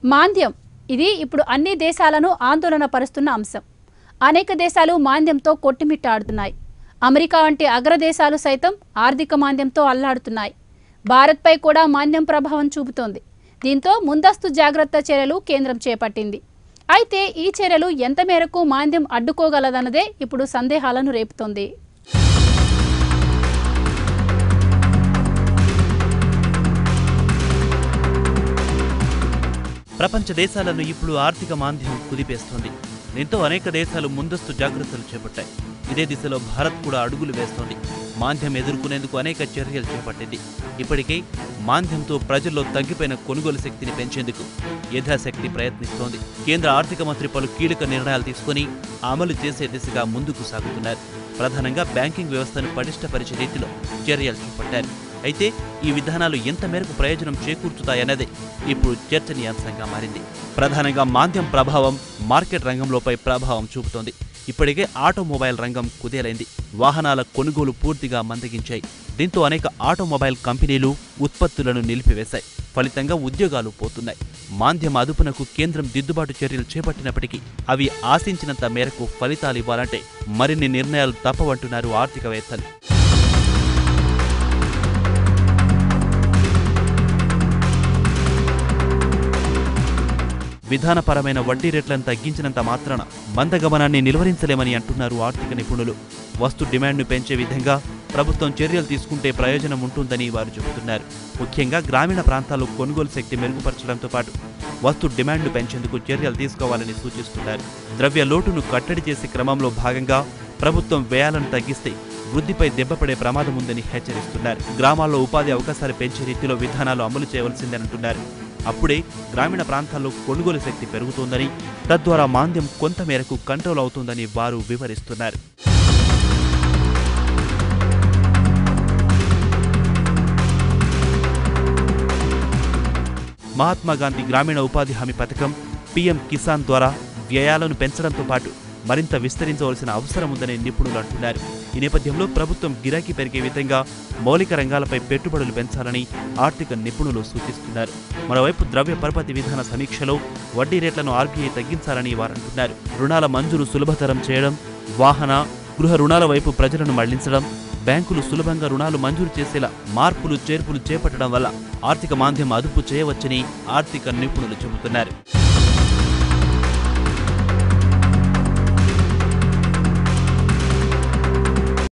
మాంద్యం ఇది ఇప్పుడు అన్ని దేశాలను ఆందోళన పరుస్తున్న అంశం అనేక దేశాలు మాంద్యంతో కొట్టుమిట్టాడుతున్నాయి అమెరికా వంటి అగ్రదేశాలు సైతం ఆర్థిక మాంద్యంతో అల్లాడుతున్నాయి భారత్పై కూడా మాంద్యం ప్రభావం చూపుతోంది దీంతో ముందస్తు జాగ్రత్త చర్యలు కేంద్రం చేపట్టింది అయితే ఈ చర్యలు ఎంత మేరకు మాంద్యం అడ్డుకోగలదన్నదే ఇప్పుడు సందేహాలను రేపుతోంది ప్రపంచ దేశాలను ఇప్పుడు ఆర్థిక మాంద్యం కుదిపేస్తోంది దీంతో అనేక దేశాలు ముందస్తు జాగ్రత్తలు చేపట్టాయి ఇదే దిశలో భారత్ కూడా అడుగులు వేస్తోంది మాంద్యం ఎదుర్కొనేందుకు అనేక చర్యలు చేపట్టింది ఇప్పటికే మాంద్యంతో ప్రజల్లో తగ్గిపోయిన కొనుగోలు శక్తిని పెంచేందుకు యథాశక్తి ప్రయత్నిస్తోంది కేంద్ర ఆర్థిక మంత్రి పలు కీలక నిర్ణయాలు తీసుకుని అమలు చేసే దిశగా ముందుకు సాగుతున్నారు ప్రధానంగా బ్యాంకింగ్ వ్యవస్థను పటిష్టపరిచే రీతిలో చర్యలు చేపట్టారు అయితే ఈ విధానాలు ఎంత మేరకు ప్రయోజనం చేకూర్చుతాయన్నదే ఇప్పుడు చర్చనీయాంశంగా మారింది ప్రధానంగా మాంద్యం ప్రభావం మార్కెట్ రంగంలోపై ప్రభావం చూపుతోంది ఇప్పటికే ఆటోమొబైల్ రంగం కుదేలైంది వాహనాల కొనుగోలు పూర్తిగా మందగించాయి దీంతో అనేక ఆటోమొబైల్ కంపెనీలు ఉత్పత్తులను నిలిపివేశాయి ఫలితంగా ఉద్యోగాలు పోతున్నాయి మాంద్యం అదుపునకు కేంద్రం దిద్దుబాటు చర్యలు చేపట్టినప్పటికీ అవి ఆశించినంత మేరకు ఫలితాలు ఇవ్వాలంటే మరిన్ని నిర్ణయాలు తప్పవంటున్నారు ఆర్థికవేత్తలు విధానపరమైన వడ్డీ రేట్లను తగ్గించినంత మాత్రాన మందగమనాన్ని నిలువరించలేమని అంటున్నారు ఆర్థిక నిపుణులు వస్తు డిమాండ్ను పెంచే విధంగా ప్రభుత్వం చర్యలు తీసుకుంటే ప్రయోజనం ఉంటుందని వారు చెబుతున్నారు ముఖ్యంగా గ్రామీణ ప్రాంతాల్లో కొనుగోలు శక్తి మెరుగుపరచడంతో పాటు వస్తు డిమాండ్ను పెంచేందుకు చర్యలు తీసుకోవాలని సూచిస్తున్నారు ద్రవ్య లోటును కట్టడి చేసే క్రమంలో భాగంగా ప్రభుత్వం వ్యయాలను తగ్గిస్తే వృద్ధిపై దెబ్బపడే ప్రమాదం ఉందని హెచ్చరిస్తున్నారు గ్రామాల్లో ఉపాధి అవకాశాలు పెంచే రీతిలో విధానాలు అమలు చేయవలసిందేనంటున్నారు అప్పుడే గ్రామీణ ప్రాంతాల్లో కొనుగోలు శక్తి పెరుగుతోందని తద్వారా మాంద్యం కొంత మేరకు కంట్రోల్ అవుతుందని వారు వివరిస్తున్నారు మహాత్మా గాంధీ గ్రామీణ ఉపాధి హామీ పథకం పీఎం కిసాన్ ద్వారా వ్యయాలను పెంచడంతో పాటు మరింత విస్తరించవలసిన అవసరం ఉందని నిపుణులు అంటున్నారు ఈ నేపథ్యంలో ప్రభుత్వం గిరాకీ పెరిగే విధంగా మౌలిక రంగాలపై పెట్టుబడులు పెంచాలని ఆర్థిక నిపుణులు సూచిస్తున్నారు మరోవైపు ద్రవ్య పరపతి విధాన సమీక్షలో వడ్డీ రేట్లను ఆర్బీఐ తగ్గించాలని వారు అంటున్నారు రుణాల మంజూరు సులభతరం చేయడం వాహన గృహ రుణాల వైపు ప్రజలను మళ్లించడం బ్యాంకులు సులభంగా రుణాలు మంజూరు చేసేలా మార్పులు చేర్పులు చేపట్టడం వల్ల ఆర్థిక మాంద్యం అదుపు చేయవచ్చని ఆర్థిక నిపుణులు చెబుతున్నారు